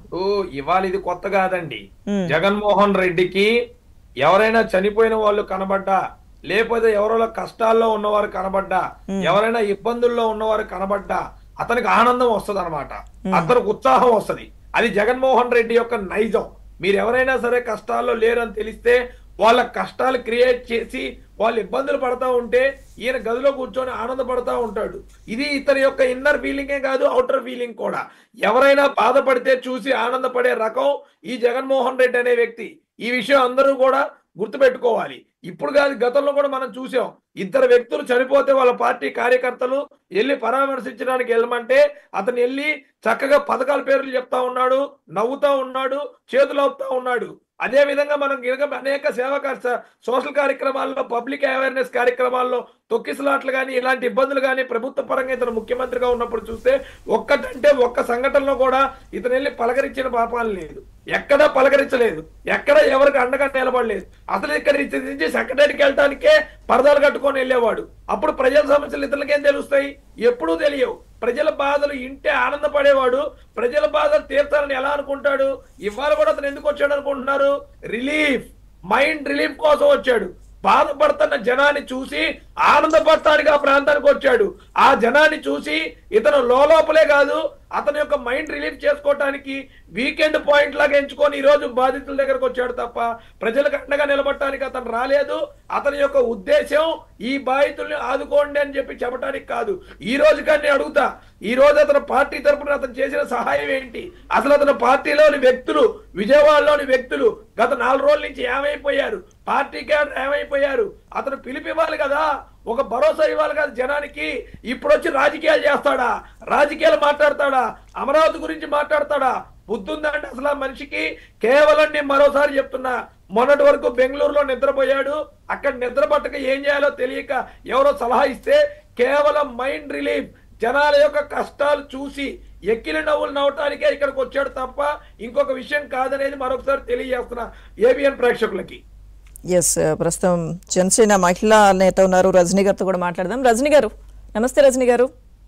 ఓ ఇవాళ ఇది కొత్త కాదండి జగన్మోహన్ రెడ్డికి ఎవరైనా చనిపోయిన వాళ్ళు కనబడ్డా లేకపోతే ఎవరో కష్టాల్లో ఉన్నవారు కనబడ్డా ఎవరైనా ఇబ్బందుల్లో ఉన్నవారు కనబడ్డా అతనికి ఆనందం వస్తుంది అనమాట అతనికి ఉత్సాహం వస్తది అది జగన్మోహన్ రెడ్డి యొక్క నైజం మీరు ఎవరైనా సరే కష్టాల్లో లేరని తెలిస్తే వాళ్ళ కష్టాలు క్రియేట్ చేసి వాళ్ళు ఇబ్బందులు పడతా ఉంటే ఈయన గదిలో కూర్చొని ఆనందపడతా ఉంటాడు ఇది ఇతని యొక్క ఇన్నర్ ఫీలింగే కాదు అవుటర్ ఫీలింగ్ కూడా ఎవరైనా బాధపడితే చూసి ఆనందపడే రకం ఈ జగన్మోహన్ రెడ్డి అనే వ్యక్తి ఈ విషయం అందరూ కూడా గుర్తుపెట్టుకోవాలి ఇప్పుడు కాదు గతంలో కూడా మనం చూసాం ఇద్దరు వ్యక్తులు చనిపోతే వాళ్ళ పార్టీ కార్యకర్తలు వెళ్ళి పరామర్శించడానికి వెళ్ళమంటే అతను వెళ్ళి చక్కగా పథకాల పేర్లు చెప్తా ఉన్నాడు నవ్వుతా ఉన్నాడు చేతులు అవుతా ఉన్నాడు అదే విధంగా మనం గినక అనేక సేవా కార్య- సోషల్ కార్యక్రమాల్లో పబ్లిక్ అవేర్నెస్ కార్యక్రమాల్లో తొక్కిసలాట్లు కానీ ఇలాంటి ఇబ్బందులు కానీ ప్రభుత్వ పరంగా ఇతను ముఖ్యమంత్రిగా ఉన్నప్పుడు చూస్తే ఒక్కటంటే ఒక్క సంఘటనలో కూడా ఇతను వెళ్ళి పలకరించిన పాపాలు లేదు ఎక్కడా పలకరించలేదు ఎక్కడ ఎవరికి అండగా నిలబడలేదు అసలు ఇక్కడ నుంచి సెక్రటరీకి వెళ్ళటానికే పరదాలు కట్టుకొని వెళ్ళేవాడు అప్పుడు ప్రజల సమస్యలు ఇతరులకేం తెలుస్తాయి ఎప్పుడూ తెలియవు ప్రజల బాధలు ఇంటే ఆనందపడేవాడు ప్రజల బాధలు తీర్చాలని ఎలా అనుకుంటాడు ఇవాళ కూడా అతను ఎందుకు వచ్చాడు అనుకుంటున్నారు రిలీఫ్ మైండ్ రిలీఫ్ కోసం వచ్చాడు బాధపడుతున్న జనాన్ని చూసి ఆనందపడటానికి ఆ ప్రాంతానికి వచ్చాడు ఆ జనాన్ని చూసి ఇతను లోపలే కాదు అతని యొక్క మైండ్ రిలీఫ్ చేసుకోవటానికి వీకెండ్ పాయింట్ లాగా ఎంచుకొని ఈ రోజు బాధితుల దగ్గరకు వచ్చాడు తప్ప ప్రజలకు అండగా నిలబడటానికి అతను రాలేదు అతని యొక్క ఉద్దేశం ఈ బాధితుల్ని ఆదుకోండి అని చెప్పి చెప్పడానికి కాదు ఈ రోజు కానీ నేను అడుగుతా ఈ రోజు అతను పార్టీ తరపున అతను చేసిన సహాయం ఏంటి అసలు అతను పార్టీలోని వ్యక్తులు విజయవాడలోని వ్యక్తులు గత నాలుగు రోజుల నుంచి ఏమైపోయారు పార్టీ క్యాడర్ ఏమైపోయారు అతను పిలిపివ్వాలి కదా ఒక భరోసా ఇవ్వాలి కదా జనానికి ఇప్పుడు వచ్చి రాజకీయాలు చేస్తాడా రాజకీయాలు మాట్లాడతాడా అమరావతి గురించి మాట్లాడతాడా బుద్ధుందంటే అసలు ఆ మనిషికి కేవలం నేను మరోసారి చెప్తున్నా మొన్నటి వరకు బెంగళూరులో నిద్రపోయాడు అక్కడ నిద్ర పట్టక ఏం చేయాలో తెలియక ఎవరో సలహా ఇస్తే కేవలం మైండ్ రిలీఫ్ జనాల యొక్క కష్టాలు చూసి ఎక్కిన నవ్వులు నవ్వటానికే ఇక్కడికి వచ్చాడు తప్ప ఇంకొక విషయం కాదనేది మరొకసారి తెలియజేస్తున్నా ఏబిఎన్ ప్రేక్షకులకి ఎస్ ప్రస్తుతం జనసేన మహిళా నేత ఉన్నారు రజనీ గారితో కూడా మాట్లాడదాం రజనీ గారు నమస్తే రజనీ గారు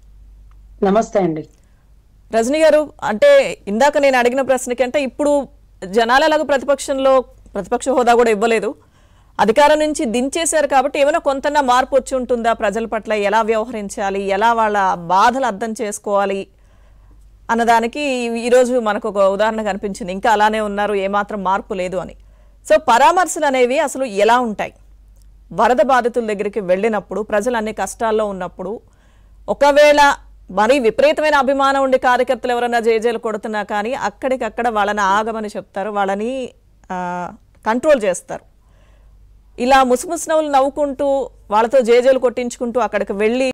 నమస్తే అండి రజనీ గారు అంటే ఇందాక నేను అడిగిన ప్రశ్నకి అంటే ఇప్పుడు జనాలు ఎలాగో ప్రతిపక్షంలో ప్రతిపక్ష హోదా కూడా ఇవ్వలేదు అధికారం నుంచి దించేశారు కాబట్టి ఏమైనా కొంతన్నా మార్పు వచ్చి ఉంటుందా ప్రజల పట్ల ఎలా వ్యవహరించాలి ఎలా వాళ్ళ బాధలు అర్థం చేసుకోవాలి అన్నదానికి ఈరోజు మనకు ఒక ఉదాహరణ కనిపించింది ఇంకా అలానే ఉన్నారు ఏమాత్రం మార్పు లేదు అని సో పరామర్శలు అనేవి అసలు ఎలా ఉంటాయి వరద బాధితుల దగ్గరికి వెళ్ళినప్పుడు ప్రజలు అన్ని కష్టాల్లో ఉన్నప్పుడు ఒకవేళ మరీ విపరీతమైన అభిమానం ఉండి కార్యకర్తలు ఎవరైనా జేజేలు కొడుతున్నా కానీ అక్కడికక్కడ వాళ్ళని ఆగమని చెప్తారు వాళ్ళని ఆ, కంట్రోల్ చేస్తారు ఇలా ముసుముసు నవ్వులు నవ్వుకుంటూ వాళ్ళతో జేజేలు కొట్టించుకుంటూ అక్కడికి వెళ్ళి